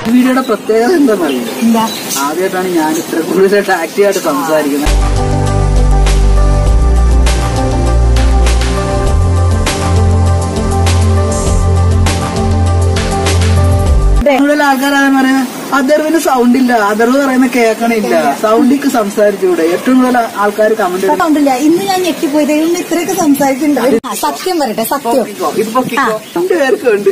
ഈ വീഡിയോയുടെ പ്രത്യേകത എന്താണെന്നറിയോ എന്താ ആദ്യമായിട്ടാണ് ഞാൻ ഇത്ര കൂടുതലായിട്ട് ആക്റ്റീവായിട്ട് സംസാരിക്കുന്നത് കൂടുതൽ ആൾക്കാരാണ് പറയുന്നത് അതർവിന് സൗണ്ട് ഇല്ല അതർവ് പറയുന്ന കേൾക്കണില്ല സൗണ്ടിക്ക് സംസാരിച്ചൂടെ ഏറ്റവും കൂടുതൽ ആൾക്കാർ കമന്റ് ഇപ്പൊ കണ്ടില്ല ഇന്ന് ഞാൻ ഞെട്ടിപ്പോയത് ഇന്ന് ഇത്രയൊക്കെ സംസാരിക്കുന്നുണ്ട് ആ, സത്യം പറയട്ടെ സത്യം ഇത് പൊക്കിക്കോ രണ്ട് പേർക്കുണ്ട്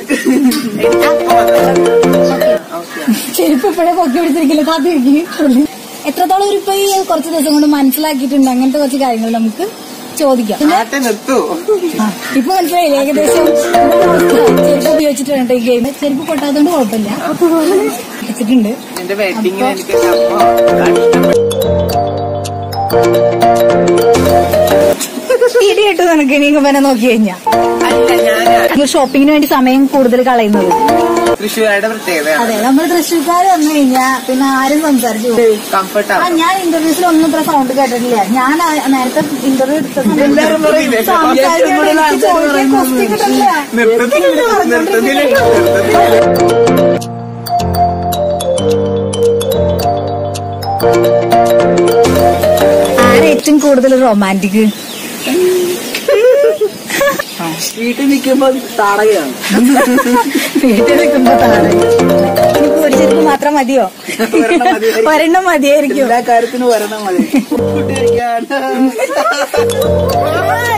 ചെരുപ്പ് ഇപ്പോഴേ പൊക്കി പിടിച്ചിരിക്കില്ല കാത്തിരിക്കും എത്രത്തോളം ഒരു ഇപ്പൊ ഈ കുറച്ച് ദിവസം കൊണ്ട് മനസ്സിലാക്കിയിട്ടുണ്ട് അങ്ങനത്തെ കുറച്ച് കാര്യങ്ങൾ നമുക്ക് ചോദിക്കാം പിന്നെ ആട്ടെ നിർത്തൂ ആ, ഇപ്പൊ മനസ്സിലായില്ലേ ഏകദേശം ചെരുപ്പ് ഉപയോഗിച്ചിട്ടുണ്ട് ഈ ഗെയിം ചെരുപ്പ് പൊട്ടാത്തോണ്ട് കുഴപ്പമില്ല വെച്ചിട്ടുണ്ട് എന്റെ വെഡിങ്ങിന് എനിക്ക് ഇടി കിട്ടും നിനക്ക് ഇനി ഇങ്ങനെ നോക്കി കഴിഞ്ഞാ അല്ല ഞാൻ ഷോപ്പിങ്ങിന് വേണ്ടി സമയം കൂടുതൽ കളയുന്നത് തൃശ്ശൂരുടെ പ്രത്യേകത അതെ നമ്മൾ തൃശ്ശൂർക്കാർ വന്നു കഴിഞ്ഞാ പിന്നെ ആരും സംസാരിച്ചു പോകും. ആ കംഫർട്ടാണ് ഞാൻ ഇന്റർവ്യൂസിൽ ഒന്നും ഇത്ര സൗണ്ട് കേട്ടിട്ടില്ല ഞാൻ ആ- നേരത്തെ ഇന്റർവ്യൂ എടുത്ത സമയത്ത് എല്ലാരും പറയില്ലേ? സംസാരിക്കാൻ ഏറ്റവും കൂടുതൽ എനിക്ക് ആൾക്കാര് ചോദിക്കാൻ പറയുന്നത് question കിട്ടില്ല. നിർത്തത്തില്ല നിർത്തത്തില്ല ആരാ ഏറ്റവും കൂടുതൽ റൊമാൻറ്റിക് വീട്ടിൽ നിൽക്കുമ്പോ താടകയാണ് വീട്ടിൽ നിൽക്കുമ്പോ താഴെ ഇനിയിപ്പോ ഒരു ചെരുപ്പ് മാത്രം മതിയോ ഒരെണ്ണം മതിയായിരിക്കും. ഒരെണ്ണം മതിയായിരിക്കും എല്ലാ കാര്യത്തിനും വരണം മതി കുട്ടിയിരിക്കാൻ